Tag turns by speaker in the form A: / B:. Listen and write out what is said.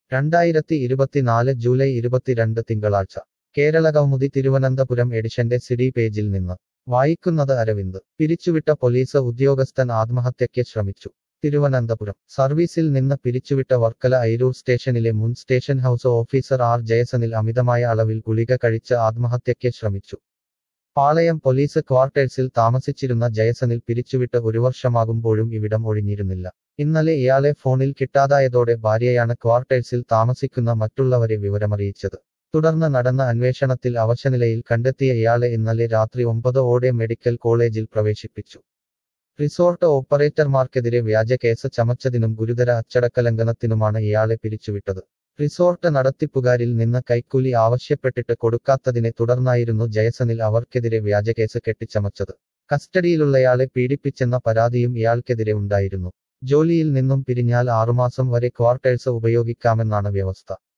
A: രണ്ടായിരത്തി ഇരുപത്തിനാല് ജൂലൈ ഇരുപത്തിരണ്ട് തിങ്കളാഴ്ച കേരള കൗമുദി തിരുവനന്തപുരം എഡിഷന്റെ സിഡി പേജിൽ നിന്ന് വായിക്കുന്നത് അരവിന്ദ് പിരിച്ചുവിട്ട പോലീസ് ഉദ്യോഗസ്ഥൻ ആത്മഹത്യയ്ക്ക് ശ്രമിച്ചു തിരുവനന്തപുരം സർവീസിൽ നിന്ന് പിരിച്ചുവിട്ട വർക്കല ഐരൂർ സ്റ്റേഷനിലെ മുൻ സ്റ്റേഷൻ ഹൌസ് ഓഫീസർ ആർ ജയസനിൽ അമിതമായ അളവിൽ ഗുളിക കഴിച്ച് ആത്മഹത്യയ്ക്ക് ശ്രമിച്ചു പാളയം പോലീസ് ക്വാർട്ടേഴ്സിൽ താമസിച്ചിരുന്ന ജയസനിൽ പിരിച്ചുവിട്ട് ഒരു വർഷമാകുമ്പോഴും ഇവിടം ഒഴിഞ്ഞിരുന്നില്ല ഇന്നലെ ഇയാളെ ഫോണിൽ കിട്ടാതായതോടെ ഭാര്യയാണ് ക്വാർട്ടേഴ്സിൽ താമസിക്കുന്ന മറ്റുള്ളവരെ വിവരമറിയിച്ചത് തുടർന്ന് നടന്ന അന്വേഷണത്തിൽ അവശനിലയിൽ കണ്ടെത്തിയ ഇയാളെ ഇന്നലെ രാത്രി ഒമ്പത് ഓടെ മെഡിക്കൽ കോളേജിൽ പ്രവേശിപ്പിച്ചു റിസോർട്ട് ഓപ്പറേറ്റർമാർക്കെതിരെ വ്യാജ കേസ് ചമച്ചതിനും ഗുരുതര അച്ചടക്കലംഘനത്തിനുമാണ് ഇയാളെ പിരിച്ചുവിട്ടത് റിസോർട്ട് നടത്തിപ്പുകാരിൽ നിന്ന് കൈക്കൂലി ആവശ്യപ്പെട്ടിട്ട് കൊടുക്കാത്തതിനെ തുടർന്നായിരുന്നു ജയസനിൽ അവർക്കെതിരെ വ്യാജകേസ് കെട്ടിച്ചമച്ചത് കസ്റ്റഡിയിലുള്ളയാളെ പീഡിപ്പിച്ചെന്ന പരാതിയും ഇയാൾക്കെതിരെ ഉണ്ടായിരുന്നു ജോലിയിൽ നിന്നും പിരിഞ്ഞാൽ ആറുമാസം വരെ ക്വാർട്ടേഴ്സ് ഉപയോഗിക്കാമെന്നാണ് വ്യവസ്ഥ